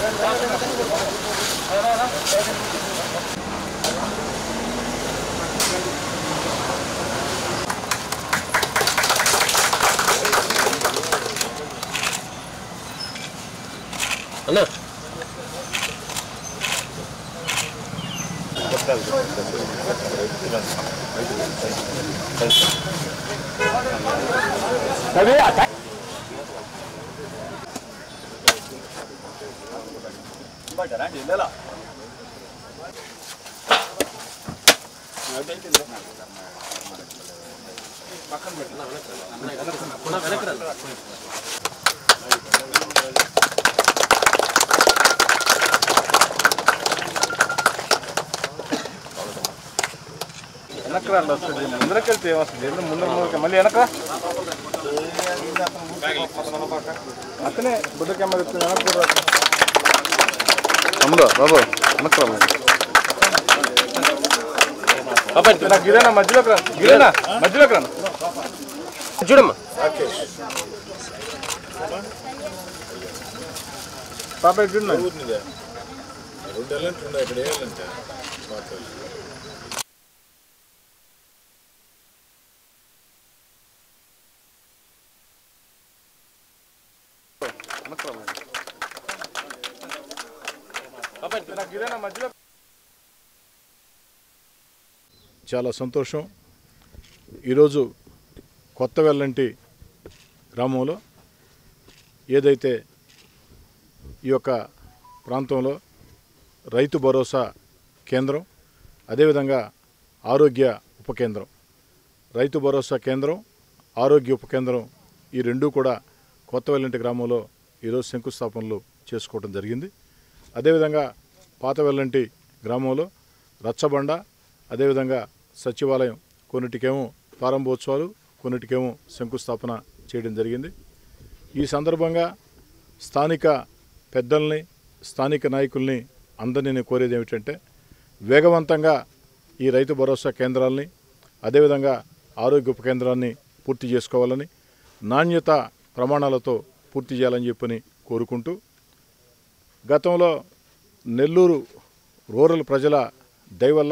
అన్నా వెనక్కి రండి వస్తుంది ముందరకి వెళ్తే ఏమొస్తుంది ఎందుకు ముందర ముందరకి మళ్ళీ వెనక అతనే బుద్ధకెమ్మ చెప్తుంది వెనక్కి కూడా రా. తమ్ముడు బాబు వెనక్కి రా పాప నాకు గిరేనా మధ్యలోకి రా గిరేనా మధ్యలోకి రా చూడమ్మా పాప ఎక్కడ పాప నాకు గిరేనా మధ్యలో చాలా సంతోషం ఈరోజు కొత్త వెల్లంటి గ్రామంలో ఏదైతే ఈ యొక్క ప్రాంతంలో రైతు భరోసా కేంద్రం అదేవిధంగా ఆరోగ్య ఉప కేంద్రం రైతు భరోసా కేంద్రం ఆరోగ్య ఉప కేంద్రం ఈ రెండూ కూడా కొత్త వెల్లంటి గ్రామంలో ఈరోజు శంకుస్థాపనలు చేసుకోవడం జరిగింది అదేవిధంగా పాత వెల్లంటి గ్రామంలో రచ్చబండ అదేవిధంగా సచివాలయం కొన్నిటికేమో ప్రారంభోత్సవాలు కొన్నిటికేమో శంకుస్థాపన చేయడం జరిగింది ఈ సందర్భంగా స్థానిక పెద్దల్ని స్థానిక నాయకుల్ని అందరినీ నేను కోరేది ఏమిటంటే వేగవంతంగా ఈ రైతు భరోసా కేంద్రాలని అదేవిధంగా ఆరోగ్య ఉప కేంద్రాన్ని పూర్తి చేసుకోవాలని నాణ్యత ప్రమాణాలతో పూర్తి చేయాలని చెప్పని కోరుకుంటూ గతంలో నెల్లూరు రూరల్ ప్రజల దయవల్ల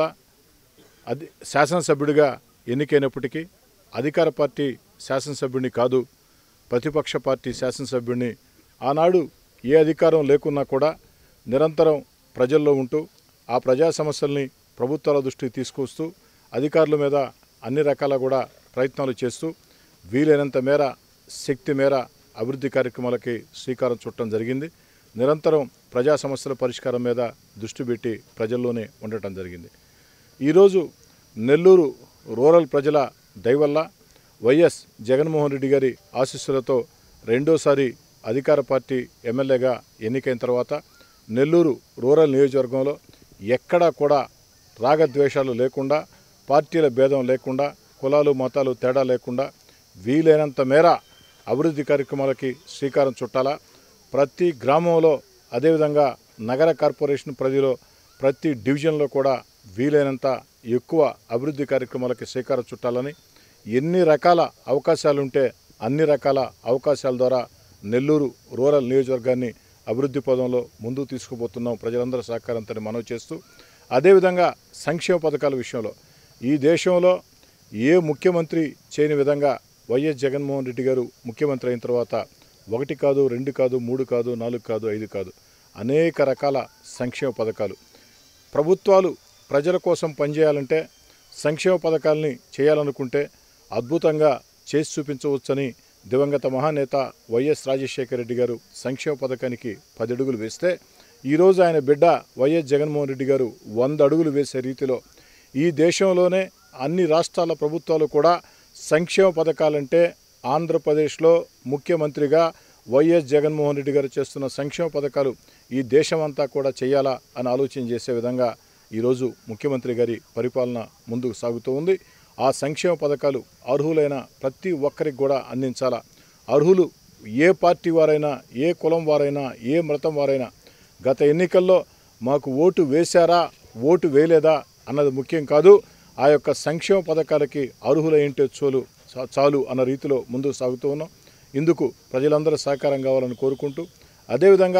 అది శాసనసభ్యుడిగా ఎన్నికైనప్పటికీ అధికార పార్టీ శాసనసభ్యుడిని కాదు ప్రతిపక్ష పార్టీ శాసనసభ్యుడిని ఆనాడు ఏ అధికారం లేకున్నా కూడా నిరంతరం ప్రజల్లో ఉంటూ ఆ ప్రజా సమస్యల్ని ప్రభుత్వాల దృష్టికి తీసుకొస్తూ అధికారుల మీద అన్ని రకాల కూడా ప్రయత్నాలు చేస్తూ వీలైనంత మేర శక్తి మేర అభివృద్ధి కార్యక్రమాలకి శ్రీకారం చుట్టడం జరిగింది నిరంతరం ప్రజా సమస్యల పరిష్కారం మీద దృష్టి పెట్టి ప్రజల్లోనే ఉండటం జరిగింది ఈరోజు నెల్లూరు రూరల్ ప్రజల దయవల్ల వైఎస్ జగన్మోహన్ రెడ్డి గారి ఆశీస్సులతో రెండోసారి అధికార పార్టీ ఎమ్మెల్యేగా ఎన్నికైన తర్వాత నెల్లూరు రూరల్ నియోజకవర్గంలో ఎక్కడా కూడా రాగద్వేషాలు లేకుండా పార్టీల భేదం లేకుండా కులాలు మతాలు తేడా లేకుండా వీలైనంత మేర అభివృద్ధి కార్యక్రమాలకి శ్రీకారం చుట్టాలా ప్రతి గ్రామంలో అదేవిధంగా నగర కార్పొరేషన్ పరిధిలో ప్రతి డివిజన్లో కూడా వీలైనంత ఎక్కువ అభివృద్ధి కార్యక్రమాలకి శ్రీకారం చుట్టాలని ఎన్ని రకాల అవకాశాలుంటే అన్ని రకాల అవకాశాల ద్వారా నెల్లూరు రూరల్ నియోజకవర్గాన్ని అభివృద్ధి పదంలో ముందుకు తీసుకుపోతున్నాం ప్రజలందరి సహకారంతో మనవి చేస్తూ అదేవిధంగా సంక్షేమ పథకాల విషయంలో ఈ దేశంలో ఏ ముఖ్యమంత్రి చేయని విధంగా వైఎస్ జగన్మోహన్ రెడ్డి గారు ముఖ్యమంత్రి అయిన తర్వాత ఒకటి కాదు రెండు కాదు మూడు కాదు నాలుగు కాదు ఐదు కాదు అనేక రకాల సంక్షేమ పథకాలు ప్రభుత్వాలు ప్రజల కోసం పనిచేయాలంటే సంక్షేమ పథకాలని చేయాలనుకుంటే అద్భుతంగా చేసి చూపించవచ్చని దివంగత మహానేత వైఎస్ రాజశేఖర రెడ్డి గారు సంక్షేమ పథకానికి పది అడుగులు వేస్తే ఈరోజు ఆయన బిడ్డ వైఎస్ జగన్మోహన్ రెడ్డి గారు వంద అడుగులు వేసే రీతిలో ఈ దేశంలోనే అన్ని రాష్ట్రాల ప్రభుత్వాలు కూడా సంక్షేమ పథకాలంటే ఆంధ్రప్రదేశ్లో ముఖ్యమంత్రిగా వైఎస్ జగన్మోహన్ రెడ్డి గారు చేస్తున్న సంక్షేమ పథకాలు ఈ దేశమంతా కూడా చేయాలా అని ఆలోచన చేసే విధంగా ఈరోజు ముఖ్యమంత్రి గారి పరిపాలన ముందుకు సాగుతూ ఉంది ఆ సంక్షేమ పథకాలు అర్హులైన ప్రతి ఒక్కరికి కూడా అందించాలా అర్హులు ఏ పార్టీ వారైనా ఏ కులం వారైనా ఏ మతం వారైనా గత ఎన్నికల్లో మాకు ఓటు వేశారా ఓటు వేయలేదా అన్నది ముఖ్యం కాదు ఆ యొక్క సంక్షేమ పథకాలకి అర్హులైంటే చోలు చా- చాలు అన్న రీతిలో ముందుకు సాగుతూ ఉన్నాం ఇందుకు ప్రజలందరూ సహకారం కావాలని కోరుకుంటూ అదేవిధంగా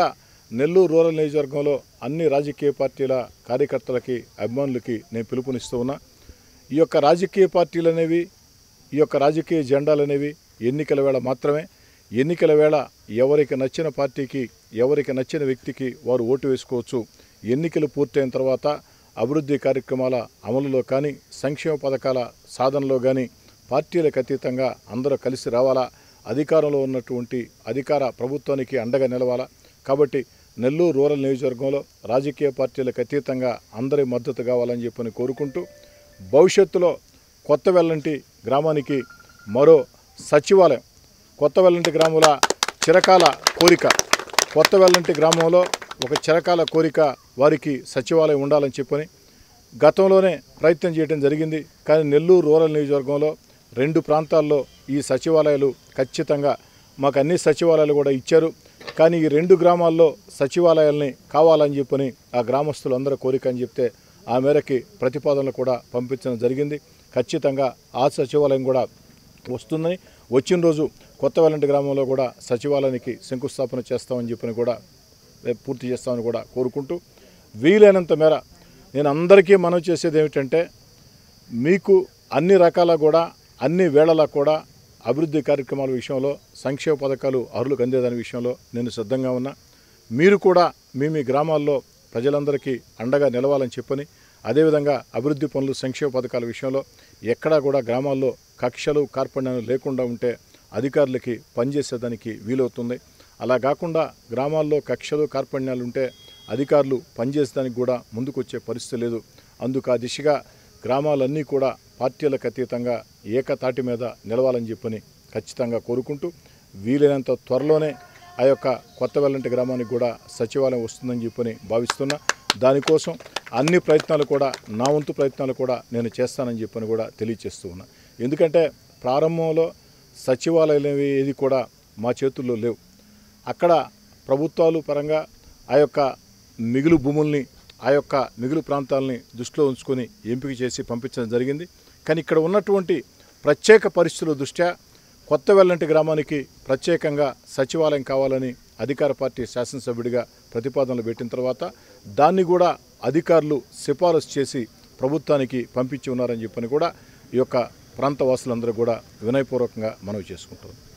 నెల్లూరు రూరల్ నియోజకవర్గంలో అన్ని రాజకీయ పార్టీల కార్యకర్తలకి అభిమానులకి నేను పిలుపునిస్తూ ఉన్నా ఈ యొక్క రాజకీయ పార్టీలు అనేవి ఈ యొక్క రాజకీయ జెండాలు అనేవి ఎన్నికల వేళ మాత్రమే ఎన్నికల వేళ ఎవరికి నచ్చిన పార్టీకి ఎవరికి నచ్చిన వ్యక్తికి వారు ఓటు వేసుకోవచ్చు ఎన్నికలు పూర్తయిన తర్వాత అభివృద్ధి కార్యక్రమాల అమలులో కానీ సంక్షేమ పథకాల సాధనలో కానీ పార్టీలకు అతీతంగా అందరూ కలిసి రావాలా అధికారంలో ఉన్నటువంటి అధికార ప్రభుత్వానికి అండగా నిలవాలా కాబట్టి నెల్లూరు రూరల్ నియోజకవర్గంలో రాజకీయ పార్టీలకు అతీతంగా అందరి మద్దతు కావాలని చెప్పని కోరుకుంటూ భవిష్యత్తులో కొత్త వెల్లంటి గ్రామానికి మరో సచివాలయం కొత్త వెల్లంటి గ్రాముల చిరకాల కోరిక కొత్త వెల్లంటి గ్రామంలో ఒక చిరకాల కోరిక వారికి సచివాలయం ఉండాలని చెప్పని గతంలోనే ప్రయత్నం చేయడం జరిగింది కానీ నెల్లూరు రూరల్ నియోజకవర్గంలో రెండు ప్రాంతాల్లో ఈ సచివాలయాలు ఖచ్చితంగా మాకు అన్ని సచివాలయాలు కూడా ఇచ్చారు కానీ ఈ రెండు గ్రామాల్లో సచివాలయాల్ని కావాలని చెప్పని ఆ గ్రామస్తులు అందరూ కోరిక అని చెప్తే ఆ మేరకి ప్రతిపాదనలు కూడా పంపించడం జరిగింది ఖచ్చితంగా ఆ సచివాలయం కూడా వస్తుందని వచ్చిన రోజు కొత్త వెల్లంటి గ్రామంలో కూడా సచివాలయానికి శంకుస్థాపన చేస్తామని చెప్పని కూడా రేపు పూర్తి చేస్తామని కూడా కోరుకుంటూ వీలైనంత మేర నేను అందరికీ మనవి చేసేది ఏమిటంటే మీకు అన్ని రకాల కూడా అన్ని వేళలా కూడా అభివృద్ధి కార్యక్రమాల విషయంలో సంక్షేమ పథకాలు అర్హులకు అందేదాని విషయంలో నేను సిద్ధంగా ఉన్నా మీరు కూడా మీ మీ గ్రామాల్లో ప్రజలందరికీ అండగా నిలవాలని చెప్పని అదేవిధంగా అభివృద్ధి పనులు సంక్షేమ పథకాల విషయంలో ఎక్కడా కూడా గ్రామాల్లో కక్షలు కార్పణ్యాలు లేకుండా ఉంటే అధికారులకి పనిచేసేదానికి వీలవుతుంది అలా కాకుండా గ్రామాల్లో కక్షలు కార్పణ్యాలు ఉంటే అధికారులు పనిచేసేదానికి కూడా ముందుకొచ్చే పరిస్థితి లేదు అందుకు ఆ దిశగా గ్రామాలన్నీ కూడా పార్టీలకు అతీతంగా ఏకతాటి మీద నిలవాలని చెప్పని ఖచ్చితంగా కోరుకుంటూ వీలైనంత త్వరలోనే ఆ యొక్క కొత్త వెల్లంటి గ్రామానికి కూడా సచివాలయం వస్తుందని చెప్పని భావిస్తున్నా దానికోసం అన్ని ప్రయత్నాలు కూడా నా వంతు ప్రయత్నాలు కూడా నేను చేస్తానని చెప్పని కూడా తెలియచేస్తూ ఉన్నా ఎందుకంటే ప్రారంభంలో సచివాలయాలు అనేవి ఏది కూడా మా చేతుల్లో లేవు అక్కడ ప్రభుత్వాలు పరంగా ఆ యొక్క మిగులు భూముల్ని ఆ యొక్క మిగులు ప్రాంతాలని దృష్టిలో ఉంచుకొని ఎంపిక చేసి పంపించడం జరిగింది కానీ ఇక్కడ ఉన్నటువంటి ప్రత్యేక పరిస్థితుల దృష్ట్యా కొత్త వెల్లంటి గ్రామానికి ప్రత్యేకంగా సచివాలయం కావాలని అధికార పార్టీ శాసనసభ్యుడిగా ప్రతిపాదనలు పెట్టిన తర్వాత దాన్ని కూడా అధికారులు సిఫారసు చేసి ప్రభుత్వానికి పంపించి ఉన్నారని చెప్పని కూడా ఈ యొక్క ప్రాంతవాసులందరూ కూడా వినయపూర్వకంగా మనవి చేసుకుంటారు